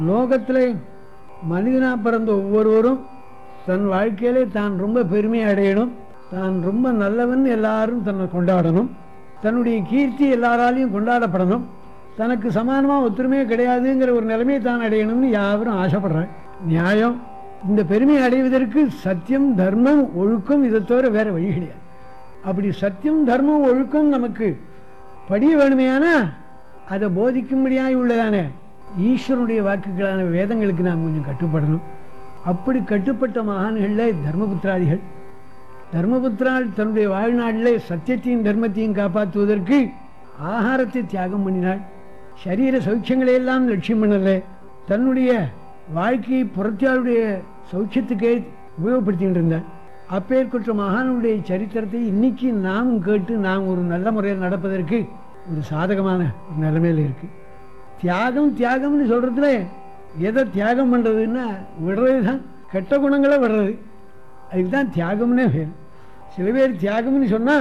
லோகத்தில் மனிதனா பிறந்த ஒவ்வொருவரும் தன் வாழ்க்கையிலே தான் ரொம்ப பெருமை அடையணும் தான் ரொம்ப நல்லவன் எல்லாரும் தன்னை கொண்டாடணும் தன்னுடைய கீர்த்தி எல்லாராலையும் கொண்டாடப்படணும் தனக்கு சமானமாக ஒத்துருமே கிடையாதுங்கிற ஒரு நிலைமையை தான் அடையணும்னு யாரும் ஆசைப்படுறாங்க நியாயம் இந்த பெருமை அடைவதற்கு சத்தியம் தர்மம் ஒழுக்கம் இதை தவிர வேற வழி கிடையாது அப்படி சத்தியம் தர்மம் ஒழுக்கம் நமக்கு படிய வேணுமையானா அதை போதிக்கும்படியாய் உள்ளதான ஈஸ்வரனுடைய வாக்குகளான வேதங்களுக்கு நாம் கொஞ்சம் கட்டுப்படணும் அப்படி கட்டுப்பட்ட மகான்களில் தர்மபுத்திராதிகள் தர்மபுத்திரால் தன்னுடைய வாழ்நாளில் சத்தியத்தையும் தர்மத்தையும் காப்பாற்றுவதற்கு ஆகாரத்தை தியாகம் பண்ணினாள் சரீர சௌக்கியங்களை எல்லாம் லட்சியம் பண்ணல தன்னுடைய வாழ்க்கையை புறத்தியாளுடைய சௌக்கியத்துக்கே உபயோகப்படுத்திட்டு இருந்தாள் அப்பேற்பட்ட மகானுடைய சரித்திரத்தை இன்னைக்கு நாம் கேட்டு நாம் ஒரு நல்ல முறையில் நடப்பதற்கு ஒரு சாதகமான ஒரு நிலைமையில் இருக்கு தியாகம் தியாகம்னு சொல்றதுல எதை தியாகம் பண்றதுன்னா விடுறது தான் கெட்ட குணங்களை விடுறது அதுக்கு தான் தியாகம்னே பேர் சில பேர் தியாகம்னு சொன்னா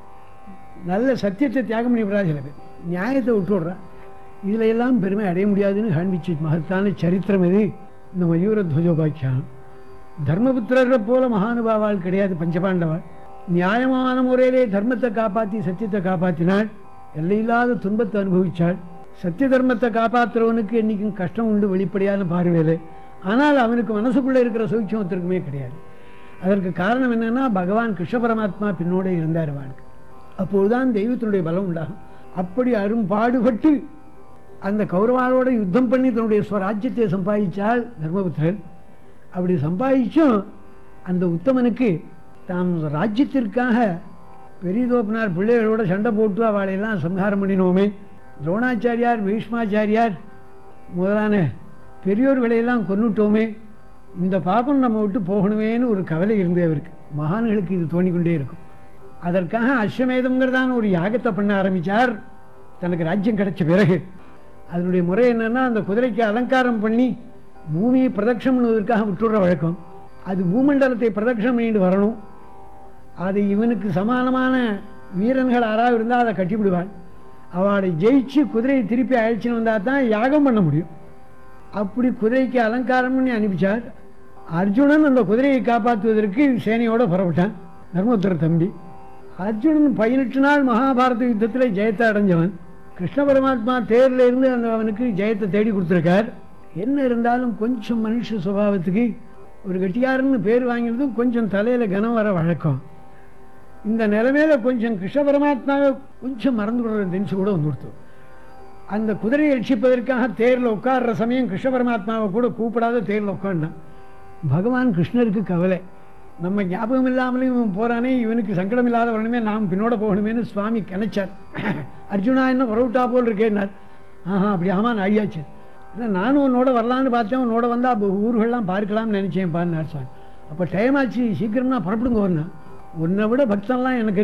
நல்ல சத்தியத்தை தியாகம் பண்ணி விடுறா சில பேர் நியாயத்தை விட்டு விடுறா இதுல எல்லாம் பெருமை அடைய முடியாதுன்னு காண்பிச்சு மகத்தான சரித்திரம் இது இந்த மயூர துவஜோபாக்கியானம் தர்மபுத்திரர்களை போல மகானுபாவாள் கிடையாது பஞ்சபாண்டவாள் நியாயமான முறையிலே தர்மத்தை காப்பாற்றி சத்தியத்தை காப்பாற்றினாள் எல்லையில்லாத துன்பத்தை அனுபவிச்சாள் சத்திய தர்மத்தை காப்பாற்றுறவனுக்கு என்னைக்கும் கஷ்டம் உண்டு வெளிப்படையான பார்வையில் ஆனால் அவனுக்கு மனசுக்குள்ளே இருக்கிற சௌக்கியம் ஒருத்தருக்குமே கிடையாது அதற்கு காரணம் என்னன்னா பகவான் கிருஷ்ண பரமாத்மா பின்னோட இருந்தார் அவனுக்கு அப்போதுதான் தெய்வத்தினுடைய பலம் உண்டாகும் அப்படி அரும்பாடுபட்டு அந்த கௌரவாளோட யுத்தம் பண்ணி தன்னுடைய ஸ்வராஜ்யத்தை சம்பாதிச்சால் தர்மபுத்திரன் அப்படி சம்பாதிச்சும் அந்த உத்தமனுக்கு தாம் ராஜ்யத்திற்காக பெரியதோப்பனார் பிள்ளைகளோட சண்டை போட்டு அவளையெல்லாம் சம்ஹாரம் பண்ணினோமே துரோணாச்சாரியார் பீஷ்மாச்சாரியார் முதலான பெரியோர்களையெல்லாம் கொன்னுட்டோமே இந்த பாபம் நம்ம விட்டு போகணுமேன்னு ஒரு கவலை இருந்தே அவருக்கு மகான்களுக்கு இது தோணிக்கொண்டே இருக்கும் அதற்காக அஸ்வமேதம்ங்கிறதான ஒரு யாகத்தை பண்ண ஆரம்பித்தார் தனக்கு ராஜ்யம் கிடைச்ச பிறகு அதனுடைய முறை என்னன்னா அந்த குதிரைக்கு அலங்காரம் பண்ணி பூமியை பிரதட்சம் பண்ணுவதற்காக விட்டுடுற வழக்கம் அது பூமண்டலத்தை பிரதட்சணம் பண்ணிட்டு வரணும் அது இவனுக்கு சமானமான வீரன்கள் யாராவது இருந்தால் அதை கட்டிவிடுவான் அவளை ஜெயிச்சு குதிரையை திருப்பி அழைச்சின்னு வந்தால் தான் யாகம் பண்ண முடியும் அப்படி குதிரைக்கு அலங்காரம் பண்ணி அனுப்பிச்சார் அர்ஜுனன் அந்த குதிரையை காப்பாற்றுவதற்கு சேனையோடு புறப்பட்டான் தர்மபுத்திர தம்பி அர்ஜுனன் பதினெட்டு நாள் மகாபாரத யுத்தத்தில் ஜெயத்தை அடைஞ்சவன் கிருஷ்ண பரமாத்மா தேரில் இருந்து அந்த அவனுக்கு ஜெயத்தை தேடி கொடுத்துருக்கார் என்ன இருந்தாலும் கொஞ்சம் மனுஷ சுபாவத்துக்கு ஒரு கெட்டியாருன்னு பேர் வாங்கினதும் கொஞ்சம் தலையில் கனம் வர வழக்கம் இந்த நிலைமையில கொஞ்சம் கிருஷ்ண பரமாத்மாவை கொஞ்சம் மறந்து விடுற தெரிஞ்சு கூட வந்துடுத்து அந்த குதிரையை ரட்சிப்பதற்காக தேரில் உட்கார்ற சமயம் கிருஷ்ண பரமாத்மாவை கூட கூப்பிடாத தேரில் உட்காண்டான் பகவான் கிருஷ்ணருக்கு கவலை நம்ம ஞாபகம் இல்லாமலையும் இவன் போறானே இவனுக்கு சங்கடம் இல்லாத வரணுமே நாம் பின்னோட போகணுமேனு சுவாமி கணிச்சார் அர்ஜுனா என்ன புறவிட்டா போல் இருக்கேன்னார் ஆஹா அப்படி ஆமா நான் அழியாச்சு இல்லை நானும் உன்னோட வரலான்னு பார்த்தேன் உன்னோட வந்தால் அப்போ ஊர்கள்லாம் பார்க்கலாம்னு நினச்சேன் பாருனார் சுவாமி அப்போ டைம் ஆச்சு சீக்கிரம்னா புறப்படுங்க வரணும் உன்னை விட பக்தன்லாம் எனக்கு